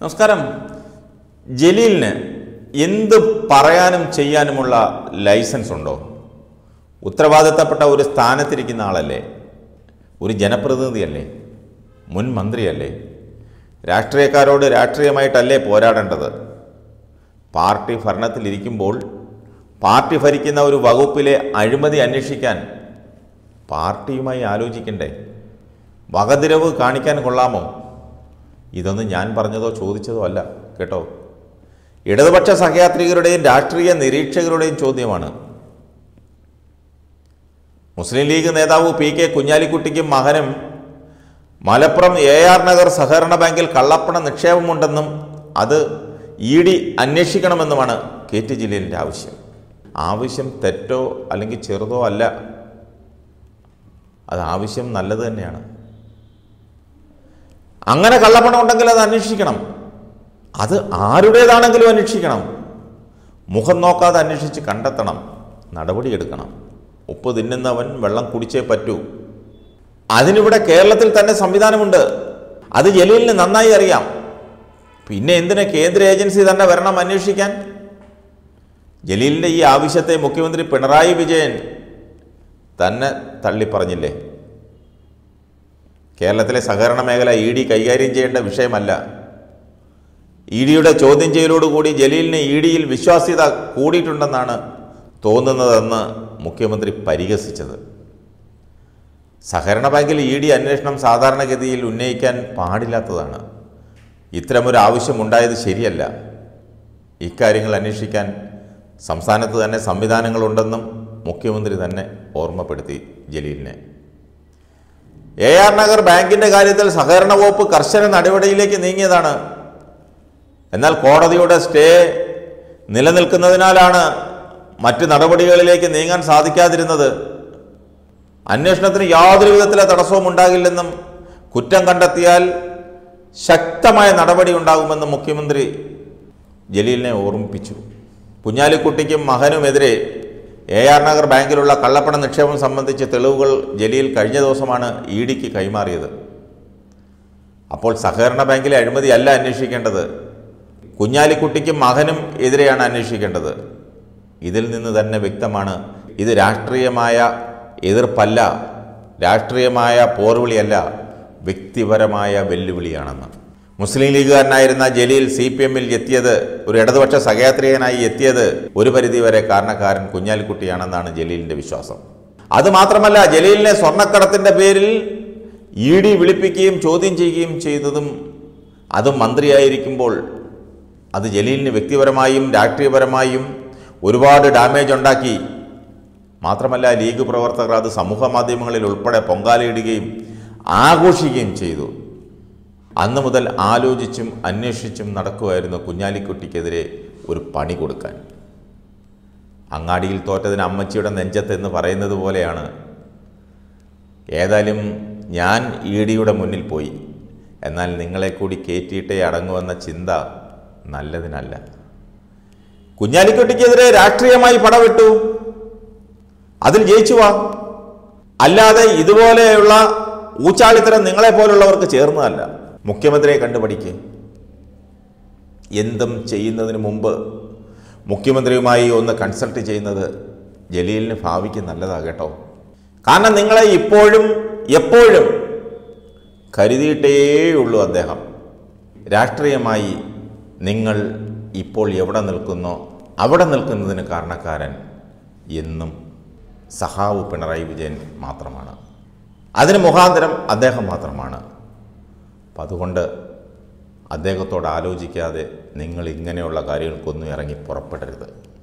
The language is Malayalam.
നമസ്കാരം ജലീലിന് എന്ത് പറയാനും ചെയ്യാനുമുള്ള ലൈസൻസ് ഉണ്ടോ ഉത്തരവാദിത്തപ്പെട്ട ഒരു സ്ഥാനത്തിരിക്കുന്ന ആളല്ലേ ഒരു ജനപ്രതിനിധിയല്ലേ മുൻ മന്ത്രിയല്ലേ രാഷ്ട്രീയക്കാരോട് രാഷ്ട്രീയമായിട്ടല്ലേ പോരാടേണ്ടത് പാർട്ടി ഭരണത്തിലിരിക്കുമ്പോൾ പാർട്ടി ഭരിക്കുന്ന ഒരു വകുപ്പിലെ അഴിമതി അന്വേഷിക്കാൻ പാർട്ടിയുമായി ആലോചിക്കണ്ടേ വകതിരവ് കാണിക്കാൻ കൊള്ളാമോ ഇതൊന്നും ഞാൻ പറഞ്ഞതോ ചോദിച്ചതോ അല്ല കേട്ടോ ഇടതുപക്ഷ സഹയാത്രികരുടെയും രാഷ്ട്രീയ നിരീക്ഷകരുടെയും ചോദ്യമാണ് മുസ്ലിം ലീഗ് നേതാവ് പി കെ കുഞ്ഞാലിക്കുട്ടിക്കും മകനും മലപ്പുറം എ ആർ നഗർ സഹകരണ ബാങ്കിൽ കള്ളപ്പണ നിക്ഷേപമുണ്ടെന്നും അത് ഇ ഡി അന്വേഷിക്കണമെന്നുമാണ് കെ ടി ജലീലിൻ്റെ ആവശ്യം ആവശ്യം തെറ്റോ അല്ലെങ്കിൽ ചെറുതോ അല്ല അത് ആവശ്യം നല്ലത് തന്നെയാണ് അങ്ങനെ കള്ളപ്പണം ഉണ്ടെങ്കിൽ അത് അന്വേഷിക്കണം അത് ആരുടേതാണെങ്കിലും അന്വേഷിക്കണം മുഖം നോക്കാതെ അന്വേഷിച്ച് കണ്ടെത്തണം നടപടിയെടുക്കണം ഉപ്പ് തിന്നുന്നവൻ വെള്ളം കുടിച്ചേ പറ്റൂ അതിനിവിടെ കേരളത്തിൽ തന്നെ സംവിധാനമുണ്ട് അത് ജലീലിന് നന്നായി അറിയാം പിന്നെ എന്തിന് കേന്ദ്ര ഏജൻസി തന്നെ വരണം അന്വേഷിക്കാൻ ജലീലിൻ്റെ ഈ ആവശ്യത്തെ മുഖ്യമന്ത്രി പിണറായി വിജയൻ തന്നെ തള്ളിപ്പറഞ്ഞില്ലേ കേരളത്തിലെ സഹകരണ മേഖല ഇ ഡി കൈകാര്യം ചെയ്യേണ്ട വിഷയമല്ല ഇ ഡിയുടെ ചോദ്യം ചെയ്യലോടുകൂടി ജലീലിന് ഇ ഡിയിൽ വിശ്വാസ്യത കൂടിയിട്ടുണ്ടെന്നാണ് തോന്നുന്നതെന്ന് മുഖ്യമന്ത്രി പരിഹസിച്ചത് സഹകരണ ബാങ്കിൽ ഇ ഡി അന്വേഷണം സാധാരണഗതിയിൽ ഉന്നയിക്കാൻ പാടില്ലാത്തതാണ് ഇത്തരമൊരു ആവശ്യമുണ്ടായത് ശരിയല്ല ഇക്കാര്യങ്ങൾ അന്വേഷിക്കാൻ സംസ്ഥാനത്ത് തന്നെ സംവിധാനങ്ങളുണ്ടെന്നും മുഖ്യമന്ത്രി തന്നെ ഓർമ്മപ്പെടുത്തി ജലീലിനെ എ ആർ നഗർ ബാങ്കിന്റെ കാര്യത്തിൽ സഹകരണ വകുപ്പ് കർശന നടപടിയിലേക്ക് നീങ്ങിയതാണ് എന്നാൽ കോടതിയുടെ സ്റ്റേ നിലനിൽക്കുന്നതിനാലാണ് മറ്റ് നടപടികളിലേക്ക് നീങ്ങാൻ സാധിക്കാതിരുന്നത് അന്വേഷണത്തിന് യാതൊരു വിധത്തിലെ തടസ്സവും ഉണ്ടാകില്ലെന്നും കുറ്റം കണ്ടെത്തിയാൽ ശക്തമായ നടപടി ഉണ്ടാകുമെന്നും മുഖ്യമന്ത്രി ജലീലിനെ ഓർമ്മിപ്പിച്ചു കുഞ്ഞാലിക്കുട്ടിക്കും മകനുമെതിരെ എ ആർ നഗർ ബാങ്കിലുള്ള കള്ളപ്പണ നിക്ഷേപം സംബന്ധിച്ച് തെളിവുകൾ ജലീൽ കഴിഞ്ഞ ദിവസമാണ് ഇ ഡിക്ക് കൈമാറിയത് അപ്പോൾ സഹകരണ ബാങ്കിലെ അഴിമതി അല്ല അന്വേഷിക്കേണ്ടത് കുഞ്ഞാലിക്കുട്ടിക്കും മകനും എതിരെയാണ് അന്വേഷിക്കേണ്ടത് ഇതിൽ നിന്ന് തന്നെ വ്യക്തമാണ് ഇത് രാഷ്ട്രീയമായ എതിർപ്പല്ല രാഷ്ട്രീയമായ പോർവിളിയല്ല വ്യക്തിപരമായ വെല്ലുവിളിയാണെന്ന് മുസ്ലിം ലീഗുകാരനായിരുന്ന ജലീൽ സി പി എമ്മിൽ എത്തിയത് ഒരു ഇടതുപക്ഷ സഹയാത്രികനായി എത്തിയത് ഒരു പരിധിവരെ കാരണക്കാരൻ കുഞ്ഞാലിക്കുട്ടിയാണെന്നാണ് ജലീലിന്റെ വിശ്വാസം അതുമാത്രമല്ല ജലീലിനെ സ്വർണ്ണക്കടത്തിന്റെ പേരിൽ ഇ ഡി വിളിപ്പിക്കുകയും ചോദ്യം ചെയ്യുകയും ചെയ്തതും അതും മന്ത്രിയായിരിക്കുമ്പോൾ അത് ജലീലിന് വ്യക്തിപരമായും രാഷ്ട്രീയപരമായും ഒരുപാട് ഡാമേജ് ഉണ്ടാക്കി മാത്രമല്ല ലീഗ് പ്രവർത്തകർ അത് സമൂഹ മാധ്യമങ്ങളിൽ ഉൾപ്പെടെ പൊങ്കാലയിടുകയും ആഘോഷിക്കുകയും ചെയ്തു അന്ന് മുതൽ ആലോചിച്ചും അന്വേഷിച്ചും നടക്കുമായിരുന്നു കുഞ്ഞാലിക്കുട്ടിക്കെതിരെ ഒരു പണി കൊടുക്കാൻ അങ്ങാടിയിൽ തോറ്റതിന് അമ്മച്ചിയുടെ നെഞ്ചത്ത് എന്ന് പറയുന്നത് പോലെയാണ് ഏതായാലും ഞാൻ ഇ ഡിയുടെ മുന്നിൽ പോയി എന്നാൽ നിങ്ങളെ കൂടി കയറ്റിയിട്ടേ അടങ്ങുമെന്ന ചിന്ത നല്ലതിനല്ല കുഞ്ഞാലിക്കുട്ടിക്കെതിരെ രാഷ്ട്രീയമായി പടവിട്ടു അതിൽ ജയിച്ചു വാ അല്ലാതെ ഇതുപോലെയുള്ള ഊച്ചാളിത്തരം നിങ്ങളെ പോലുള്ളവർക്ക് ചേർന്നതല്ല മുഖ്യമന്ത്രിയെ കണ്ടുപഠിക്ക് എന്തും ചെയ്യുന്നതിന് മുമ്പ് മുഖ്യമന്ത്രിയുമായി ഒന്ന് കൺസൾട്ട് ചെയ്യുന്നത് ജലീലിന് ഭാവിക്ക് നല്ലതാ കേട്ടോ കാരണം നിങ്ങളെ ഇപ്പോഴും എപ്പോഴും കരുതിയിട്ടേയുള്ളൂ അദ്ദേഹം രാഷ്ട്രീയമായി നിങ്ങൾ ഇപ്പോൾ എവിടെ നിൽക്കുന്നോ അവിടെ നിൽക്കുന്നതിന് കാരണക്കാരൻ എന്നും സഹാവ് പിണറായി വിജയൻ മാത്രമാണ് അതിന് മുഖാന്തരം അദ്ദേഹം മാത്രമാണ് അപ്പം അതുകൊണ്ട് അദ്ദേഹത്തോട് ആലോചിക്കാതെ നിങ്ങൾ ഇങ്ങനെയുള്ള കാര്യങ്ങൾക്കൊന്നും ഇറങ്ങി പുറപ്പെടരുത്